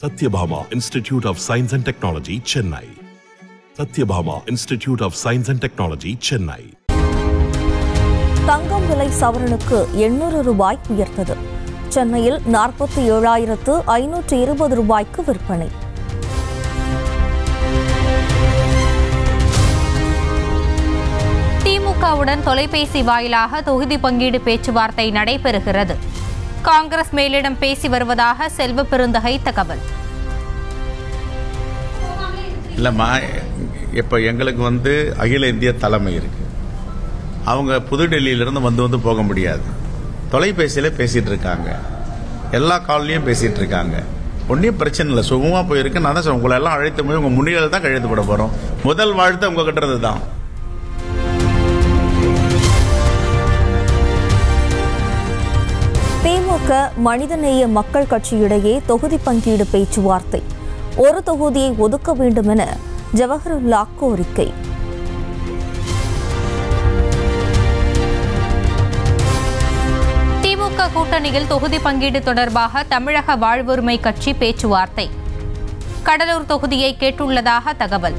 Satyabhama Institute of Science and Technology, Chennai. Satyabhama Institute of Science and Technology, Chennai. தங்கம் விலை சவரனுக்கு எண்ணூறு ரூபாய் உயர்த்தது சென்னையில் நாற்பத்தி ஏழாயிரத்து ஐநூற்று இருபது ரூபாய்க்கு விற்பனை திமுகவுடன் தொலைபேசி வாயிலாக தொகுதி பங்கீடு பேச்சுவார்த்தை நடைபெறுகிறது காங்கிரஸ் மேலிடம் பேசி வருவதாக செல்வ பெருந்தகை தகவல் இல்லைம்மா இப்போ எங்களுக்கு வந்து அகில இந்திய தலைமை இருக்கு அவங்க புதுடெல்லியிலிருந்து வந்து வந்து போக முடியாது தொலைபேசியில் பேசிட்டு இருக்காங்க எல்லா கால்லையும் பேசிட்டு இருக்காங்க ஒன்றும் பிரச்சனை இல்லை சுகமாக போயிருக்கு நான் தான் சொல்றேன், உங்களை எல்லாம் அழைத்து போய் உங்கள் முன்னிலையில் தான் கழுத்து போட போகிறோம் முதல் வாழ்த்து உங்க கிட்டது தான் திமுக மனிதநேய மக்கள் கட்சியிடையே தொகுதி பங்கீடு பேச்சுவார்த்தை ஒரு தொகுதியை ஒதுக்க வேண்டும் என ஜவஹருல்லா கோரிக்கை திமுக கூட்டணியில் தொகுதி பங்கீடு தொடர்பாக தமிழக வாழ்வுரிமை கட்சி பேச்சுவார்த்தை கடலூர் தொகுதியை கேட்டுள்ளதாக தகவல்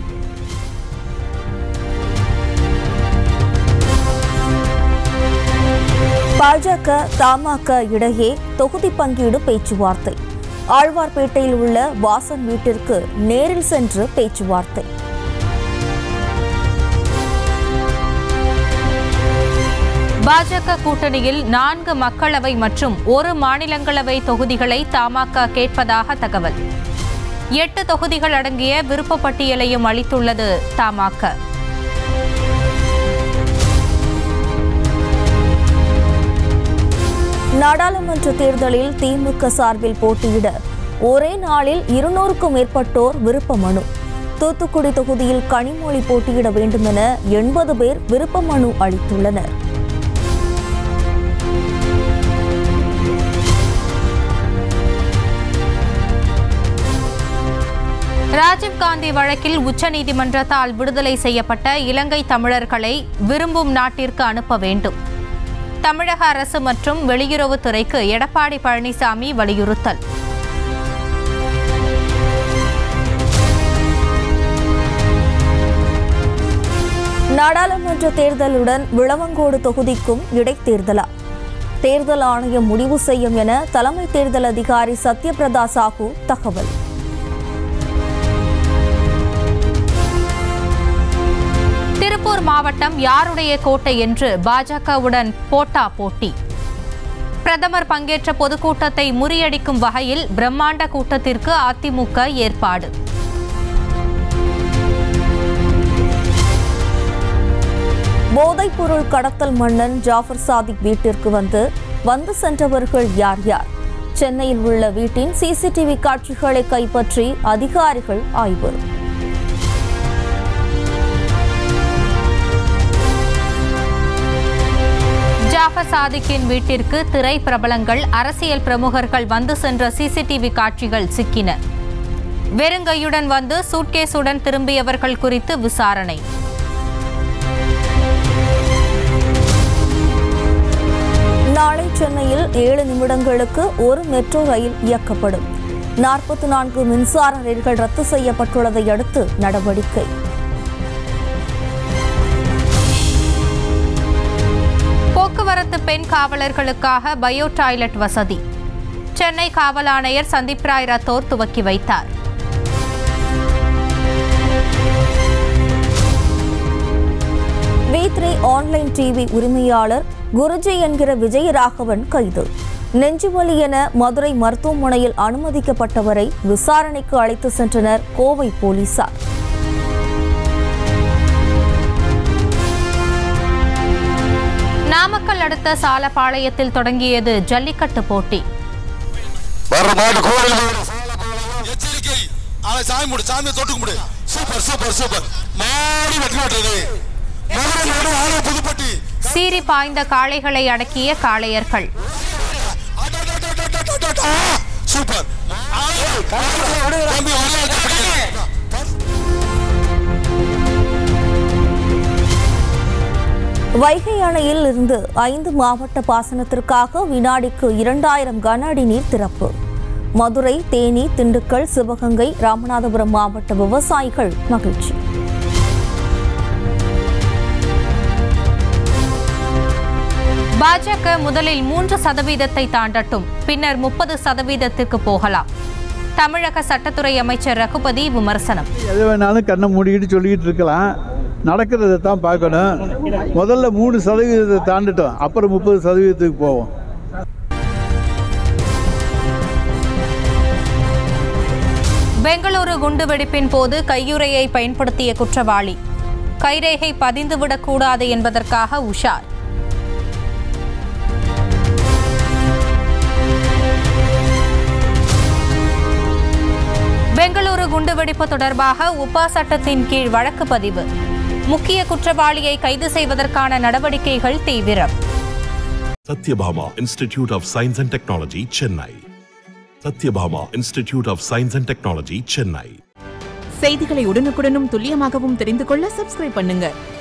பாஜக தமாக இடையே தொகுதி பங்கீடு பேச்சுவார்த்தை ஆழ்வார்பேட்டையில் உள்ள வாசன் வீட்டிற்கு நேரில் சென்று பேச்சுவார்த்தை பாஜக கூட்டணியில் நான்கு மக்களவை மற்றும் ஒரு மாநிலங்களவை தொகுதிகளை தமாக கேட்பதாக தகவல் எட்டு தொகுதிகள் அடங்கிய விருப்ப பட்டியலையும் அளித்துள்ளது தமாக நாடாளுமன்ற தேர்தலில் திமுக சார்பில் போட்டியிட ஒரே நாளில் இருநூறுக்கும் மேற்பட்டோர் விருப்ப மனு தூத்துக்குடி தொகுதியில் கனிமொழி போட்டியிட வேண்டுமென எண்பது பேர் விருப்ப மனு அளித்துள்ளனர் ராஜீவ்காந்தி வழக்கில் உச்சநீதிமன்றத்தால் விடுதலை செய்யப்பட்ட இலங்கை தமிழர்களை விரும்பும் நாட்டிற்கு அனுப்ப வேண்டும் தமிழக அரசு மற்றும் வெளியுறவுத்துறைக்கு எடப்பாடி பழனிசாமி வலியுறுத்தல் நாடாளுமன்ற தேர்தலுடன் விளவங்கோடு தொகுதிக்கும் இடைத்தேர்தலா தேர்தல் ஆணையம் முடிவு செய்யும் என தலைமை தேர்தல் அதிகாரி சத்யபிரதா சாஹூ தகவல் திருப்பூர் மாவட்டம் யாருடைய கோட்டை என்று பாஜகவுடன் போட்டா போட்டி பிரதமர் பங்கேற்ற பொதுக்கூட்டத்தை முறியடிக்கும் வகையில் பிரம்மாண்ட கூட்டத்திற்கு அதிமுக ஏற்பாடு போதைப்பொருள் கடத்தல் மன்னன் ஜாஃபர் சாதிக் வீட்டிற்கு வந்து வந்து சென்றவர்கள் யார் யார் சென்னையில் உள்ள வீட்டின் சிசிடிவி காட்சிகளை கைப்பற்றி அதிகாரிகள் ஆய்வு ஜாஃபர் சாதிக்கின் வீட்டிற்கு திரை பிரபலங்கள் அரசியல் பிரமுகர்கள் வந்து சென்ற சிசிடிவி காட்சிகள் சிக்கின வெறுங்கையுடன் வந்து சூட்கேஸுடன் திரும்பியவர்கள் குறித்து விசாரணை நாளை சென்னையில் ஏழு நிமிடங்களுக்கு ஒரு மெட்ரோ ரயில் இயக்கப்படும் நாற்பத்தி நான்கு மின்சார ரயில்கள் ரத்து செய்யப்பட்டுள்ளதை அடுத்து நடவடிக்கை போக்குவரத்து பெண் காவலர்களுக்காக பயோ டாய்லெட் வசதி சென்னை காவல் ஆணையர் சந்தீப் ராய் ரத்தோர் துவக்கி வைத்தார் வி த்ரீ ஆன்லைன் டிவி உரிமையாளர் குருஜி என்கிற விஜயராகவன் கைது நெஞ்சுவலி என மதுரை மருத்துவமனையில் அனுமதிக்கப்பட்டவரை விசாரணைக்கு அழைத்து சென்றனர் கோவை போலீசார் நாமக்கல் அடுத்த சாலப்பாளையத்தில் தொடங்கியது ஜல்லிக்கட்டு போட்டி வர்ற மாட்டு கோவில் எச்சரிக்கை ஆனா சாமி முடி சாமியை தொட்டு கும்பிடு சூப்பர் சூப்பர் சூப்பர் மாடி வெட்டி விட்டுறது மதுரை நாடு ஆலய புதுப்பட்டி சீறி பாய்ந்த காளைகளை அடக்கிய காளையர்கள் அடடடடடடடடா. சூப்பர் தம்பி விளையாட்டு பிடிக்கல. வைகை அணையில் இருந்து ஐந்து மாவட்ட பாசனத்திற்காக வினாடிக்கு இரண்டாயிரம் கன அடி நீர் திறப்பு மதுரை தேனி திண்டுக்கல் சிவகங்கை ராமநாதபுரம் மாவட்ட விவசாயிகள் மகிழ்ச்சி பாஜக முதலில் மூன்று சதவீதத்தை தாண்டட்டும் பின்னர் முப்பது சதவீதத்திற்கு போகலாம் தமிழக சட்டத்துறை அமைச்சர் ரகுபதி விமர்சனம் எது வேணாலும் கண்ணை மூடிக்கிட்டு சொல்லிக்கிட்டு இருக்கலாம் நடக்கிறத தான் பார்க்கணும் முதல்ல மூணு சதவீதத்தை தாண்டிட்டோம் அப்புறம் முப்பது சதவீதத்துக்கு போவோம் பெங்களூரு குண்டுவெடிப்பின் போது கையுறையை பயன்படுத்திய குற்றவாளி கைரேகை பதிந்துவிடக்கூடாது என்பதற்காக உஷார் பெங்களூரு குண்டுவெடிப்பு தொடர்பாக உபா சட்டத்தின் கீழ் வழக்கு பதிவு முக்கிய குற்றவாளியை கைது செய்வதற்கான நடவடிக்கைகள் தீவிரம் Satyabhama Institute of Science and Technology, Chennai. Satyabhama Institute of Science and Technology, Chennai. செய்திகளை உடனுக்குடனும் துல்லியமாகவும் தெரிந்து கொள்ள சப்ஸ்கிரைப் பண்ணுங்க